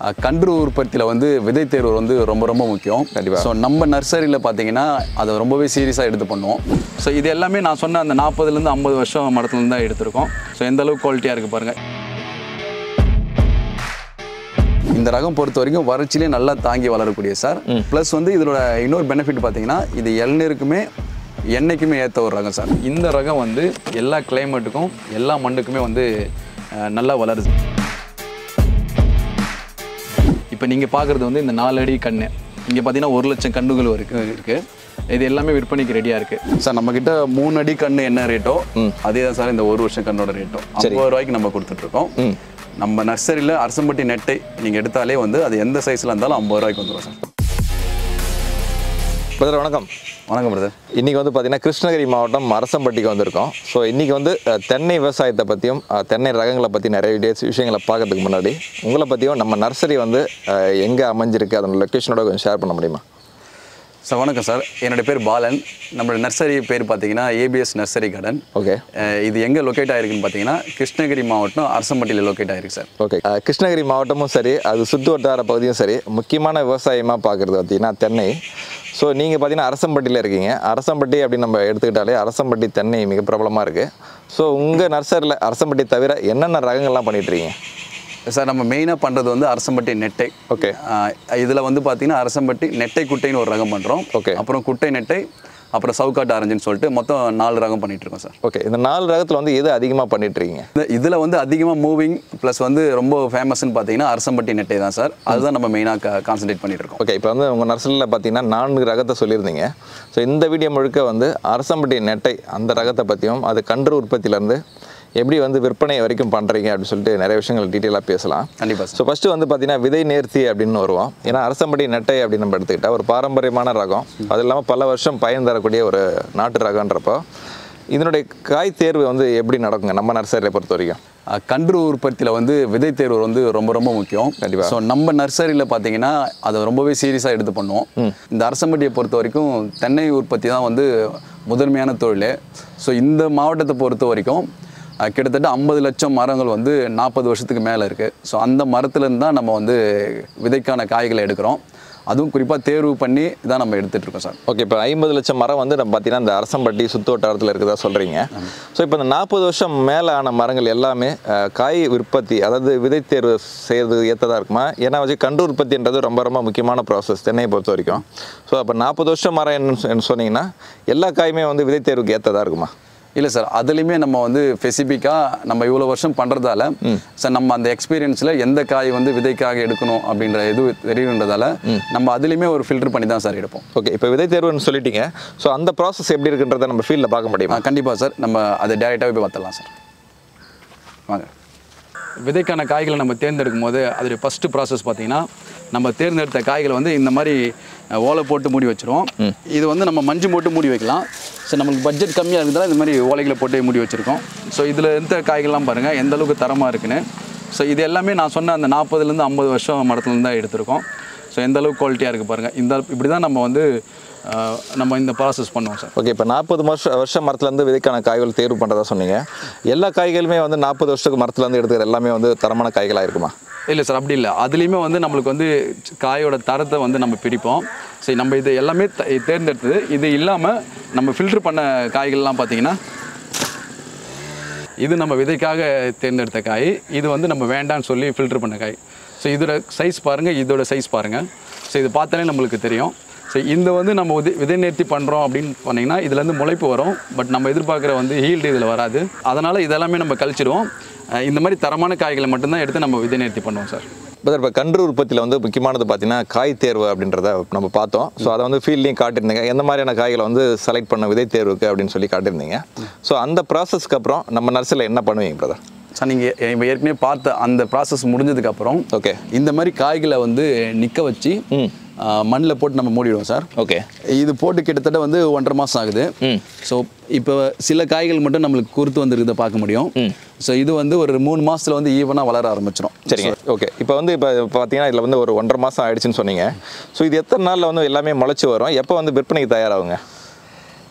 அஹ், கன்று உற்பத்தியில் வந்து விதை தேர்வு வந்து ரொம்ப ரொம்ப முக்கியம் கண்டிப்பா. ஸோ நம்ம நர்சரியில் பார்த்தீங்கன்னா அதை ரொம்பவே சீரியஸாக எடுத்து பண்ணுவோம் ஸோ இது எல்லாமே நான் சொன்ன அந்த நாற்பதுலேருந்து ஐம்பது வருஷம் மரத்துலேருந்து தான் எடுத்திருக்கோம் ஸோ எந்த அளவுக்கு குவாலிட்டியாக இருக்குது பாருங்கள் இந்த ரகம் பொறுத்த வரைக்கும் வறட்சியிலே நல்லா தாங்கி வளரக்கூடிய சார் ப்ளஸ் வந்து இதோட இன்னொரு பெனிஃபிட் பார்த்தீங்கன்னா இது இளநீருக்குமே எண்ணெய்க்குமே ஏற்ற ஒரு ரகம் சார் இந்த ரகம் வந்து எல்லா கிளைமேட்டுக்கும் எல்லா மண்ணுக்குமே வந்து அஹ், நல்லா வளருது இப்போ நீங்கள் பார்க்குறது வந்து இந்த நாலு அடி கண்ணு இங்கே பார்த்தீங்கன்னா ஒரு லட்சம் கண்ணுகள் இருக்கு இருக்குது இது எல்லாமே விற்பனைக்கு ரெடியாக இருக்குது சார் நம்மக்கிட்ட மூணு அடி கண்ணு என்ன ரேட்டோ அதே தான் சார் இந்த ஒரு வருஷம் கண்ணோட ரேட்டோ ஐம்பது ரூபாய்க்கு நம்ம கொடுத்துட்ருக்கோம் நம்ம நர்சரியில் அரசம்பட்டி நெட்டை நீங்கள் எடுத்தாலே வந்து அது எந்த சைஸில் இருந்தாலும் ஐம்பது ரூபாய்க்கு வந்துடும் சார் பிரதர் வணக்கம் வணக்கம் பிரதர் இன்னைக்கு வந்து பார்த்தீங்கன்னா கிருஷ்ணகிரி மாவட்டம் அரசம்பட்டிக்கு வந்திருக்கோம் ஸோ இன்னைக்கு வந்து அஹ், தென்னை விவசாயத்தை பற்றியும் அஹ், தென்னை ரகங்களை பற்றி நிறைய டேஸ் விஷயங்களை பார்க்கறதுக்கு முன்னாடி உங்களை பற்றியும் நம்ம நர்சரி வந்து எங்கே அமைஞ்சிருக்கு அதோட லொக்கேஷனோட கொஞ்சம் ஷேர் பண்ண முடியுமா சார் வணக்கம் சார் என்னோட பேர் பாலன் நம்மளோட நர்சரி பேர் பார்த்தீங்கன்னா ஏபிஎஸ் நர்சரி கார்டன் ஓகே அஹ் இது எங்கே லொக்கேட் ஆயிருக்குன்னு பார்த்தீங்கன்னா கிருஷ்ணகிரி மாவட்டம் அரசம்பட்டியில் லொக்கேட் ஆயிருக்கு சார் ஓகே அஹ், கிருஷ்ணகிரி மாவட்டமும் சரி அது சுற்று வட்டார பகுதியும் சரி முக்கியமான விவசாயமாக பார்க்குறது பார்த்தீங்கன்னா தென்னை ஸோ நீங்கள் பார்த்தீங்கன்னா அரசம்பட்டியில் இருக்கீங்க அரசம்பட்டி அப்படின்னு நம்ம எடுத்துக்கிட்டாலே அரசம்பட்டி தென்னை மிக பிரபலமாக இருக்குது ஸோ உங்கள் நர்சரியில் அரசம்பட்டி தவிர என்னென்ன ரகங்கள்லாம் பண்ணிட்டு இருக்கீங்க சார் நம்ம மெயினாக பண்ணுறது வந்து அரசம்பட்டி நெட்டை ஓகே இதில் வந்து பார்த்தீங்கன்னா அரசம்பட்டி நெட்டை குட்டைன்னு ஒரு ரகம் பண்ணுறோம் Okay. அப்புறம் குட்டை நெட்டை அப்புறம் சவுக்காட்டு ஆரஞ்சுன்னு சொல்லிட்டு மொத்தம் நாலு ரகம் பண்ணிட்டு இருக்கோம் சார் ஓகே இந்த நாலு ரகத்தில் வந்து எது அதிகமாக பண்ணிட்டு இருக்கீங்க இந்த இதில் வந்து அதிகமாக மூவிங் ப்ளஸ் வந்து ரொம்ப ஃபேமஸ்னு பார்த்தீங்கன்னா அரசம்பட்டி நெட்டை தான் சார் அதுதான் நம்ம மெயினாக கான்சன்ட்ரேட் பண்ணிட்டு இருக்கோம் ஓகே இப்போ வந்து உங்கள் நர்சரியில் பார்த்தீங்கன்னா நான்கு ரகத்தை சொல்லியிருந்தீங்க ஸோ இந்த வீடியோ முழுக்க வந்து அரசம்பட்டி நெட்டை அந்த ரகத்தை பற்றியும் அது கன்று உற்பத்தியிலேருந்து எப்படி வந்து விற்பனை வரைக்கும் பண்ணுறீங்க அப்படின்னு சொல்லிட்டு நிறைய விஷயங்கள் டீட்டெயிலாக பேசலாம் கண்டிப்பாக சார் ஸோ ஃபஸ்ட்டு வந்து பார்த்தீங்கன்னா விதை நேர்த்தி அப்படின்னு வருவோம் ஏன்னா அரசம்பட்டி நெட்டை அப்படின்னு நம்ம எடுத்துக்கிட்டா ஒரு பாரம்பரியமான ரகம் அது இல்லாமல் பல வருஷம் பயன் தரக்கூடிய ஒரு நாட்டு ரகன்றப்போ இதனுடைய காய் தேர்வு வந்து எப்படி நடக்குங்க நம்ம நர்சரியை பொறுத்த வரைக்கும் அஹ் கன்று உற்பத்தியில் வந்து விதை தேர்வு வந்து ரொம்ப ரொம்ப முக்கியம் கண்டிப்பா. ஸோ நம்ம நர்சரியில் பார்த்தீங்கன்னா அதை ரொம்பவே சீரியஸாக எடுத்து பண்ணுவோம் இந்த அரசம்பட்டியை பொறுத்த வரைக்கும் தென்னை உற்பத்தி தான் வந்து முதன்மையான தொழில் ஸோ இந்த மாவட்டத்தை பொறுத்த வரைக்கும் அஹ் கிட்டத்தட்ட ஐம்பது லட்சம் மரங்கள் வந்து நாற்பது வருஷத்துக்கு மேலே இருக்குது ஸோ அந்த மரத்துலேருந்து தான் நம்ம வந்து விதைக்கான காய்களை எடுக்கிறோம் அதுவும் குறிப்பாக தேர்வு பண்ணி தான் நம்ம எடுத்துகிட்டு இருக்கோம் சார் ஓகே இப்போ ஐம்பது லட்சம் மரம் வந்து நம்ம பார்த்தீங்கன்னா இந்த அரசம்பட்டி சுத்து வட்டாரத்தில் இருக்கிறதா சொல்கிறீங்க ஸோ இப்போ இந்த நாற்பது வருஷம் மேலே ஆன மரங்கள் எல்லாமே அஹ், காய் உற்பத்தி அதாவது விதை தேர்வு செய்கிறது ஏற்றதாக இருக்குமா ஏன்னா வச்சு கன்று உற்பத்தின்றது ரொம்ப ரொம்ப முக்கியமான ப்ராசஸ் தென்னையை பொறுத்த வரைக்கும் ஸோ அப்போ நாற்பது வருஷம் மரம் என்ன என்ன சொன்னீங்கன்னா எல்லா காயுமே வந்து விதை தேர்வுக்கு ஏற்றதாக இருக்குமா இல்லை சார் அதுலேயுமே நம்ம வந்து ஸ்பெசிஃபிக்காக நம்ம இவ்வளோ வருஷம் பண்ணுறதால சார் நம்ம அந்த எக்ஸ்பீரியன்ஸில் எந்த காய் வந்து விதைக்காக எடுக்கணும் அப்படின்ற இது தெரியுன்றதால நம்ம அதுலேயுமே ஒரு ஃபில்டர் பண்ணி தான் சார் எடுப்போம் ஓகே இப்போ விதை தேர்வுன்னு சொல்லிட்டீங்க ஸோ அந்த ப்ராசஸ் எப்படி இருக்குன்றதை நம்ம ஃபீல்டில் பார்க்க முடியுமா கண்டிப்பாக சார் நம்ம அதை டேரெக்டாகவே போய் பார்த்துடலாம் சார் வாங்க விதைக்கான காய்களை நம்ம தேர்ந்தெடுக்கும் போது அதோடைய ஃபஸ்ட்டு ப்ராசஸ் பார்த்தீங்கன்னா நம்ம தேர்ந்தெடுத்த காய்களை வந்து இந்த மாதிரி அஹ், ஓலை போட்டு மூடி வச்சிருவோம் இது வந்து நம்ம மஞ்சு போட்டு மூடி வைக்கலாம் ஸோ நம்மளுக்கு பட்ஜெட் கம்மியாக இருந்தால் இந்த மாதிரி ஓலைகளை போட்டு மூடி வச்சுருக்கோம் ஸோ இதில் இருந்த காய்கள்லாம் பாருங்கள் எந்த அளவுக்கு தரமாக இருக்குன்னு ஸோ இது எல்லாமே நான் சொன்ன அந்த நாற்பதுலேருந்து ஐம்பது வருஷம் மரத்துலேருந்து தான் எடுத்திருக்கோம் ஸோ எந்த அளவுக்கு குவாலிட்டியாக இருக்குது பாருங்கள் இந்த இப்படி தான் நம்ம வந்து அஹ், நம்ம இந்த ப்ராசஸ் பண்ணுவோம் சார் ஓகே இப்போ நாற்பது வருஷம் வருஷம் மரத்துலேருந்து விதைக்கான காய்கள் தேர்வு பண்ணுறதா சொன்னீங்க எல்லா காய்களுமே வந்து நாற்பது வருஷத்துக்கு மரத்துலேருந்து எடுத்துக்கிற எல்லாமே வந்து தரமான காய்களாக இருக்குமா இல்லை சார் அப்படி இல்லை அதுலேயுமே வந்து நம்மளுக்கு வந்து காயோட தரத்தை வந்து நம்ம பிரிப்போம் சரி நம்ம இது எல்லாமே த- தேர்ந்தெடுத்தது இது இல்லாமல் நம்ம ஃபில்டர் பண்ண காய்கள்லாம் பார்த்தீங்கன்னா இது நம்ம விதைக்காக தேர்ந்தெடுத்த காய் இது வந்து நம்ம வேண்டான்னு சொல்லி ஃபில்டர் பண்ண காய் ஸோ இதோட சைஸ் பாருங்கள் இதோட சைஸ் பாருங்கள் ஸோ இது பார்த்தாலே நம்மளுக்கு தெரியும் ஸோ இந்த வந்து நம்ம விதை விதை நேர்த்தி பண்ணுறோம் அப்படின்னு பண்ணிங்கன்னா இதுலேருந்து முளைப்பு வரும் பட் நம்ம எதிர்பார்க்குற வந்து ஹீல்டு இதில் வராது அதனால் இதெல்லாமே நம்ம கழிச்சிடுவோம் அஹ் இந்த மாதிரி தரமான காய்களை மட்டும்தான் எடுத்து நம்ம விதை நேர்த்தி பண்ணுவோம் சார் இப்போ இப்போ கன்று உற்பத்தியில் வந்து முக்கியமானது பார்த்தீங்கன்னா காய் தேர்வு அப்படின்றத நம்ம பார்த்தோம் ஸோ அதை வந்து ஃபீல்ட்லையும் காட்டியிருந்தீங்க எந்த மாதிரியான காய்களை வந்து செலக்ட் பண்ண விதை தேர்வுக்கு அப்படின்னு சொல்லி காட்டியிருந்தீங்க ஸோ அந்த ப்ராசஸ்க்கு அப்புறம் நம்ம நர்சரியில் என்ன பண்ணுவீங்க பிரதர் சார் நீங்கள் ஏற்கனவே பார்த்த அந்த ப்ராசஸ் முடிஞ்சதுக்கப்புறம் ஓகே இந்த மாதிரி காய்களை வந்து நிற்க வச்சு மண்ணில் போட்டு நம்ம மூடிடுவோம் சார் ஓகே இது போட்டு கிட்டத்தட்ட வந்து ஒன்றரை மாதம் ஆகுது ஸோ இப்போ சில காய்கள் மட்டும் நம்மளுக்கு குறுத்து வந்துருக்கிறத பார்க்க முடியும் ஸோ இது வந்து ஒரு மூணு மாசத்துல வந்து ஈவனாக வளர ஆரம்பிச்சிடும் சரிங்க ஓகே இப்போ வந்து இப்போ பார்த்தீங்கன்னா இதில் வந்து ஒரு ஒன்றரை மாதம் ஆயிடுச்சுன்னு சொன்னீங்க ஸோ இது எத்தனை நாளில் வந்து எல்லாமே முளைச்சி வரும் எப்போ வந்து விற்பனைக்கு தயாராகுங்க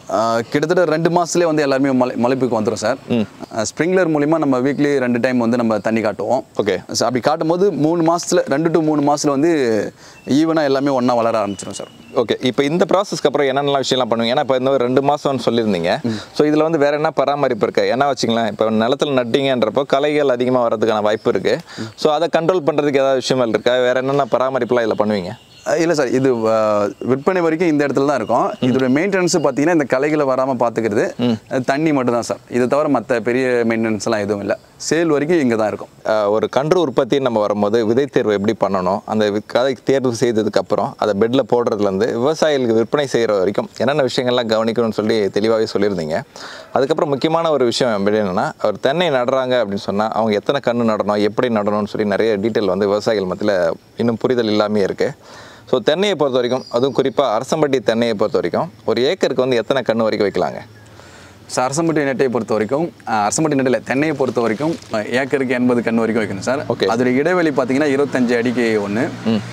ஆஹ் கிட்டத்தட்ட ரெண்டு மாதத்துலேயே வந்து எல்லாருமே மலை மலைப்புக்கு வந்துடும் சார் ஸ்ப்ரிங்க்லர் மூலிமா நம்ம வீக்லி ரெண்டு டைம் வந்து நம்ம தண்ணி காட்டுவோம் ஓகே So, அப்படி காட்டும்போது மூணு மாசத்துல ரெண்டு டு மூணு மாசத்துல வந்து ஈவனாக எல்லாமே ஒன்றா வளர ஆரம்பிச்சிடும் சார் ஓகே இப்போ இந்த ப்ராசஸ்க்கு அப்புறம் என்னென்னலாம் விஷயம்லாம் பண்ணுவீங்க ஏன்னா இப்போ இந்த ஒரு ரெண்டு மாதம்னு சொல்லியிருந்தீங்க ஸோ இதில் வந்து வேற என்ன பராமரிப்பு இருக்கு என்ன வச்சுங்களேன் இப்போ நிலத்தில் நட்டீங்கன்றப்போ களைகள் அதிகமாக வர்றதுக்கான வாய்ப்பு இருக்கு ஸோ அதை கண்ட்ரோல் பண்ணுறதுக்கு ஏதாவது விஷயங்கள் இருக்கா வேற என்னென்ன பராமரிப்புலாம் இதில் பண்ணுவீங்க இல்லை சார் இது ஆஹ், விற்பனை வரைக்கும் இந்த இடத்துல தான் இருக்கும் இதோட மெயின்டெனன்ஸ் பார்த்தீங்கன்னா இந்த களைகளை வராமல் பார்த்துக்கிறது தண்ணி மட்டும் தான் சார் இதை தவிர மற்ற பெரிய மெயின்டெனன்ஸ்லாம் எதுவும் இல்லை சேல் வரைக்கும் இங்கே தான் இருக்கும் அஹ், ஒரு கன்று உற்பத்தி நம்ம வரும்போது விதை தேர்வு எப்படி பண்ணணும் அந்த வி- கதை தேர்வு செய்ததுக்கு அப்புறம் அதை பெட்டில் போடுறதுலேருந்து விவசாயிகளுக்கு விற்பனை செய்கிற வரைக்கும் என்னென்ன விஷயங்கள்லாம் கவனிக்கணும்னு சொல்லி தெளிவாகவே சொல்லியிருந்தீங்க அதுக்கப்புறம் முக்கியமான ஒரு விஷயம் எப்படி என்னன்னா ஒரு தென்னை நடுறாங்க அப்படின்னு சொன்னால் அவங்க எத்தனை கன்று நடணும் எப்படி நடணும்னு சொல்லி நிறைய டீட்டெயில் வந்து விவசாயிகள் மத்தியில் இன்னும் புரிதல் இல்லாமே இருக்குது ஸோ தென்னையை பொறுத்த வரைக்கும் அதுவும் குறிப்பாக அரசம்பட்டி தென்னையை பொறுத்த வரைக்கும் ஒரு ஏக்கருக்கு வந்து எத்தனை கன்று வரைக்கும் வைக்கலாங்க ஸோ அரசம்பட்டி நெட்டையை பொறுத்த வரைக்கும் ஆஹ், அரசம்பட்டி நெட்டில் தென்னையை பொறுத்த வரைக்கும் ஆஹ், ஏக்கருக்கு எண்பது கன்று வரைக்கும் வைக்கணும் சார் Okay. அதோட இடைவெளி பார்த்தீங்கன்னா இருபத்தஞ்சு அடிக்கு ஒன்று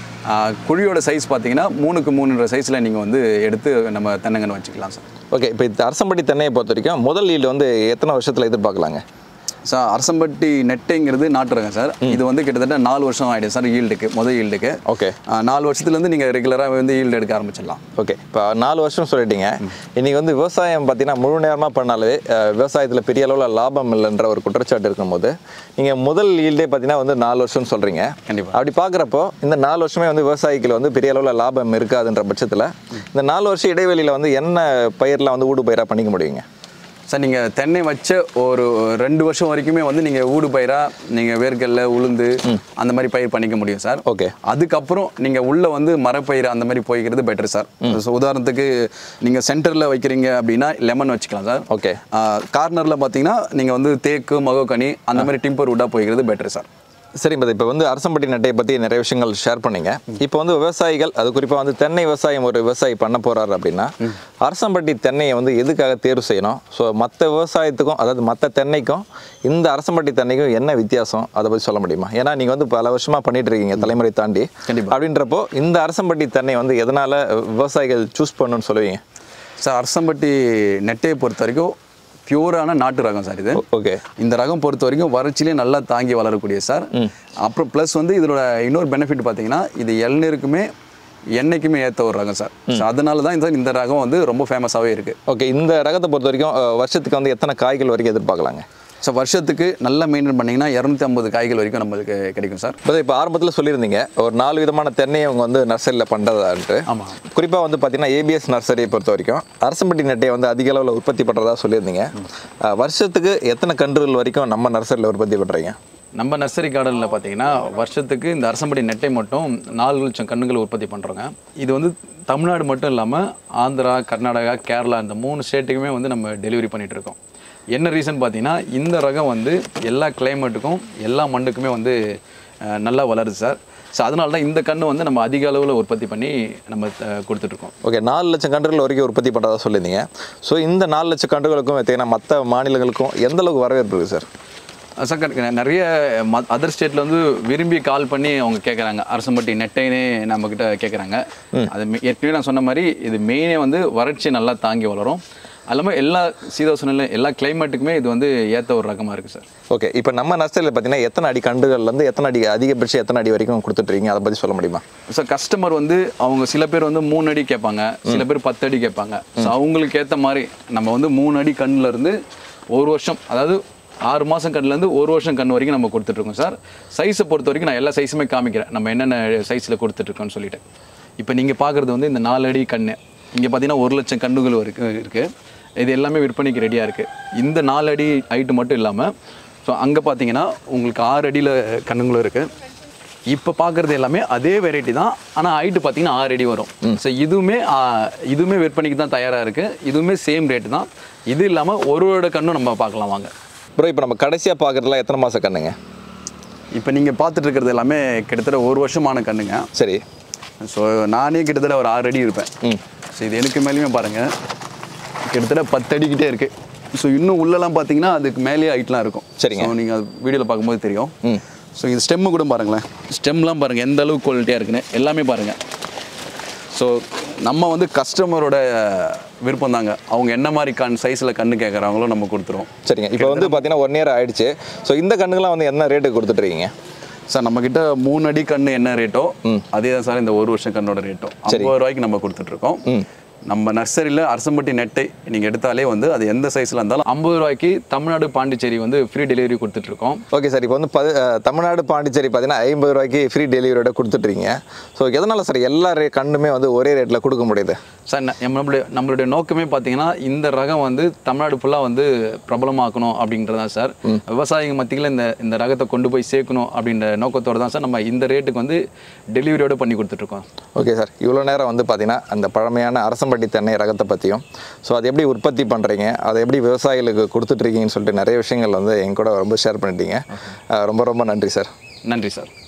குழியோட சைஸ் பார்த்தீங்கன்னா மூணுக்கு மூணுன்ற சைஸில் நீங்கள் வந்து எடுத்து நம்ம தென்னங்கன்று வச்சுக்கலாம் சார் ஓகே இப்போ இந்த அரசம்பட்டி தென்னையை பொறுத்த வரைக்கும் முதல் ஈல்டு வந்து எத்தனை வருஷத்தில் எதிர்பார்க்கலாங்க சார் அரசம்பட்டி நெட்டைங்கிறது நாட்டு ரகம் சார் இது வந்து கிட்டத்தட்ட நாலு வருஷம் ஆகிடும் சார் ஈல்டுக்கு முதல் ஈல்டுக்கு ஓகே நாலு வருஷத்துலேருந்து நீங்கள் ரெகுலராக வந்து ஈல்டு எடுக்க ஆரம்பிச்சிடலாம் ஓகே இப்போ நாலு வருஷம் சொல்லிட்டீங்க இன்னைக்கு வந்து விவசாயம் பார்த்தீங்கன்னா முழு நேரமாக பண்ணாலே அஹ், விவசாயத்தில் பெரிய அளவில் லாபம் இல்லைன்ற ஒரு குற்றச்சாட்டு இருக்கும்போது நீங்கள் முதல் ஈல்டே பார்த்தீங்கன்னா வந்து நாலு வருஷம்னு சொல்கிறீங்க கண்டிப்பா. அப்படி பார்க்குறப்போ இந்த நாலு வருஷமே வந்து விவசாயிகள் வந்து பெரிய அளவில் லாபம் இருக்காதுன்ற பட்சத்தில் இந்த நாலு வருஷம் இடைவெளியில் வந்து என்ன பயிரெலாம் வந்து ஊடு பயிராக பண்ணிக்க முடியுங்க சார் நீங்கள் தென்னை வச்ச ஒரு ரெண்டு வருஷம் வரைக்குமே வந்து நீங்கள் ஊடு பயிராக நீங்கள் வேர்க்கடலை உளுந்து அந்த மாதிரி பயிர் பண்ணிக்க முடியும் சார் ஓகே அதுக்கப்புறம் நீங்கள் உள்ள வந்து மரப்பயிர் அந்த மாதிரி போய்க்கிறது பெட்டர் சார் ஸோ உதாரணத்துக்கு நீங்கள் சென்டரில் வைக்கிறீங்க அப்படின்னா லெமன் வச்சுக்கலாம் சார் ஓகே கார்னரில் பார்த்தீங்கன்னா நீங்கள் வந்து தேக்கு மகோகனி அந்த மாதிரி டிம்பர் வுட்டாக போய்க்கிறது பெட்டர் சார் சரி பட் இப்போ வந்து அரசம்பட்டி நட்டையை பற்றி நிறைய விஷயங்கள் ஷேர் பண்ணீங்க இப்போ வந்து விவசாயிகள் அது குறிப்பாக வந்து தென்னை விவசாயம் ஒரு விவசாயி பண்ண போறாரு அப்படின்னா அரசம்பட்டி தென்னையை வந்து எதுக்காக தேர்வு செய்யணும் ஸோ மற்ற விவசாயத்துக்கும் அதாவது மற்ற தென்னைக்கும் இந்த அரசம்பட்டி தென்னைக்கும் என்ன வித்தியாசம் அதை பற்றி சொல்ல முடியுமா ஏன்னா நீங்கள் வந்து பல வருஷமாக பண்ணிட்டு இருக்கீங்க தலைமுறை தாண்டி கண்டிப்பா. அப்படின்றப்போ இந்த அரசம்பட்டி தென்னை வந்து எதனால விவசாயிகள் சூஸ் பண்ணணும்னு சொல்லுவீங்க சார் அரசம்பட்டி நெட்டையை பொறுத்த வரைக்கும் பியூரான நாட்டு ரகம் சார் இது ஓகே இந்த ரகம் பொறுத்த வரைக்கும் வறட்சியிலே நல்லா தாங்கி வளரக்கூடிய சார் அப்புறம் ப்ளஸ் வந்து இதோட இன்னொரு பெனிஃபிட் பார்த்தீங்கன்னா இது இளநீருக்குமே எண்ணெய்க்குமே ஏற்ற ஒரு ரகம் சார் ஸோ அதனால தான் இந்த இந்த ரகம் வந்து ரொம்ப ஃபேமஸாகவே இருக்குது ஓகே இந்த ரகத்தை பொறுத்த வரைக்கும் அஹ், வருஷத்துக்கு வந்து எத்தனை காய்கள் வரைக்கும் எதிர்பார்க்கலாங்க ஸோ வருஷத்துக்கு நல்லா மெயின்டைன் பண்ணிங்கன்னா இரநூத்தி ஐம்பது காய்கள் வரைக்கும் நம்மளுக்கு கிடைக்கும் சார் இப்போ இப்போ ஆரம்பத்தில் சொல்லியிருந்தீங்க ஒரு நாலு விதமான தென்னையை அவங்க வந்து நர்சரியில் பண்ணுறதான்ட்டு ஆமாம் குறிப்பாக வந்து பார்த்தீங்கன்னா ஏபிஎஸ் நர்சரியை பொறுத்த வரைக்கும் அரசம்பட்டி நெட்டையை வந்து அதிக அளவில் உற்பத்தி பண்ணுறதா சொல்லியிருந்தீங்க அஹ், வருஷத்துக்கு எத்தனை கன்றுகள் வரைக்கும் நம்ம நர்சரியில் உற்பத்தி பண்ணுறீங்க நம்ம நர்சரி கார்டனில் பார்த்தீங்கன்னா வருஷத்துக்கு இந்த அரசம்படி நெட்டை மட்டும் நாலு லட்சம் கன்றுகள் உற்பத்தி பண்ணுறோங்க இது வந்து தமிழ்நாடு மட்டும் இல்லாமல் ஆந்திரா கர்நாடகா கேரளா இந்த மூணு ஸ்டேட்டுக்குமே வந்து நம்ம டெலிவரி பண்ணிட்டு இருக்கோம் என்ன ரீசன் பார்த்தீங்கன்னா இந்த ரகம் வந்து எல்லா கிளைமேட்டுக்கும் எல்லா மண்ணுக்குமே வந்து அஹ், நல்லா வளருது சார் ஸோ அதனால தான் இந்த கன்று வந்து நம்ம அதிக அளவில் உற்பத்தி பண்ணி நம்ம அஹ், கொடுத்துட்ருக்கோம் ஓகே நாலு லட்சம் கன்றுகள் வரைக்கும் உற்பத்தி பண்ணுறதா சொல்லியிருந்தீங்க ஸோ இந்த நாலு லட்சம் கன்றுகளுக்கும் பார்த்தீங்கன்னா மற்ற மாநிலங்களுக்கும் எந்த அளவுக்கு வரவேற்பு இருக்குது சார் சார் கரெக்ட். நிறைய அதர் ஸ்டேட்ல வந்து விரும்பி கால் பண்ணி அவங்க கேட்குறாங்க அரசம்பட்டி நெட்டைன்னு நம்மக்கிட்ட கேட்குறாங்க அது மே- ஏற்கனவே நான் சொன்ன மாதிரி இது மெயினே வந்து வறட்சி நல்லா தாங்கி வளரும் அது இல்லாமல் எல்லா சீதோஷ நிலை எல்லா கிளைமேட்டுக்குமே இது வந்து ஏற்ற ஒரு ரகமாக இருக்குது சார் ஓகே இப்போ நம்ம நர்சரியில் பார்த்தீங்கன்னா எத்தனை அடி கன்றுகள்லேருந்து எத்தனை அடி அதிகபட்சம் எத்தனை அடி வரைக்கும் கொடுத்துட்ருக்கீங்க அதை பற்றி சொல்ல முடியுமா ஸோ கஸ்டமர் வந்து அவங்க சில பேர் வந்து மூணு அடி கேட்பாங்க சில பேர் பத்து அடி கேட்பாங்க ஸோ அவங்களுக்கு ஏற்ற மாதிரி நம்ம வந்து மூணு அடி கண்ணுல இருந்து ஒரு வருஷம் அதாவது ஆறு மாதம் கண்ணுலேருந்து ஒரு வருஷம் கண் வரைக்கும் நம்ம கொடுத்துட்ருக்கோம் சார் சைஸை பொறுத்த வரைக்கும் நான் எல்லா சைஸுமே காமிக்கிறேன் நம்ம என்னென்ன சைஸில் கொடுத்துட்ருக்கோம்னு சொல்லிட்டு இப்போ நீங்கள் பார்க்குறது வந்து இந்த நாலு அடி கண்ணு இங்கே பார்த்தீங்கன்னா ஒரு லட்சம் கண்ணுகள் வரைக்கும் இருக்குது இது எல்லாமே விற்பனைக்கு ரெடியாக இருக்குது இந்த நாலு அடி ஹைட்டு மட்டும் இல்லாமல் ஸோ அங்கே பார்த்தீங்கன்னா உங்களுக்கு ஆறு அடியில் கண்ணுங்களும் இருக்குது இப்போ பார்க்குறது எல்லாமே அதே வெரைட்டி தான் ஆனால் ஹைட்டு பார்த்தீங்கன்னா ஆறு அடி வரும் ஸோ இதுவுமே ஆ, இதுவுமே விற்பனைக்கு தான் தயாராக இருக்குது இதுவுமே சேம் ரேட்டு தான் இது இல்லாமல் ஒரு வருட கண்ணும் நம்ம பார்க்கலாம் வாங்க ப்ரோ இப்போ நம்ம கடைசியாக பார்க்குறதுலாம் எத்தனை மாதம் கண்ணுங்க இப்போ நீங்கள் பார்த்துட்டு இருக்கிறது எல்லாமே கிட்டத்தட்ட ஒரு வருஷமான கண்ணுங்க சரி ஸோ நானே கிட்டத்தட்ட ஒரு ஆறு அடி இருப்பேன் ஸோ இது எனக்கு மேலேயுமே பாருங்கள் கிட்டத்தட்ட பத்து அடிக்கிட்டே இருக்குது ஸோ இன்னும் உள்ளெல்லாம் பார்த்தீங்கன்னா அதுக்கு மேலேயே ஹைட்லாம் இருக்கும் சரிங்க. ஸோ நீங்கள் வீடியோவில் பார்க்கும்போது தெரியும் ஸோ இது ஸ்டெம்மு கூட பாருங்களேன் ஸ்டெம்லாம் பாருங்கள் எந்த அளவுக்கு குவாலிட்டியாக இருக்குன்னு எல்லாமே பாருங்கள் ஸோ நம்ம வந்து கஸ்டமரோட விருப்பம் தாங்க அவங்க என்ன மாதிரி கண் சைஸில் கண்ணு கேட்குறாங்களோ நம்ம கொடுத்துருவோம் சரிங்க இப்போ வந்து பார்த்தீங்கன்னா ஒன் இயர் ஆயிடுச்சு ஸோ இந்த கண்ணுங்களாம் வந்து என்ன ரேட்டுக்கு கொடுத்துட்ருக்கீங்க சார் நம்மக்கிட்ட மூணு அடி கண்ணு என்ன ரேட்டோ அதே தான் சார் இந்த ஒரு வருஷம் கண்ணோட ரேட்டோ ஐம்பது ரூபாய்க்கு நம்ம கொடுத்துட்ருக்கோம் நம்ம நர்சரியில் அரசம்பட்டி நெட்டை நீங்கள் எடுத்தாலே வந்து அது எந்த சைஸில் இருந்தாலும் ஐம்பது ரூபாய்க்கு தமிழ்நாடு பாண்டிச்சேரி வந்து ஃப்ரீ டெலிவரி கொடுத்துட்ருக்கோம் ஓகே சார் இப்போ வந்து பது அஹ், தமிழ்நாடு பாண்டிச்சேரி பார்த்தீங்கன்னா ஐம்பது ரூபாய்க்கு ஃப்ரீ டெலிவரியோட கொடுத்துட்றீங்க ஸோ எதனால் சார் எல்லா ரே கண்ணுமே வந்து ஒரே ரேட்டில் கொடுக்க முடியுது சார் ந- நம்மளுடைய நம்மளுடைய நோக்கமே பார்த்தீங்கன்னா இந்த ரகம் வந்து தமிழ்நாடு ஃபுல்லாக வந்து பிரபலமாக்கணும் அப்படின்றது தான் சார் விவசாயிங்க மத்தியில் இந்த இந்த ரகத்தை கொண்டு போய் சேர்க்கணும் அப்படின்ற நோக்கத்தோடு தான் சார் நம்ம இந்த ரேட்டுக்கு வந்து டெலிவரியோட பண்ணி கொடுத்துட்ருக்கோம் ஓகே சார் இவ்வளோ நேரம் வந்து பார்த்தீங்கன்னா அந்த பழமையான அரசம்பட்டி தென்னை ரகத்தை பற்றியும் ஸோ அதை எப்படி உற்பத்தி பண்ணுறீங்க அதை எப்படி விவசாயிகளுக்கு கொடுத்துட்ருக்கீங்கன்னு சொல்லிட்டு நிறைய விஷயங்கள் வந்து என் கூட ரொம்ப ஷேர் பண்ணிட்டீங்க அஹ், ரொம்ப ரொம்ப நன்றி சார் நன்றி சார்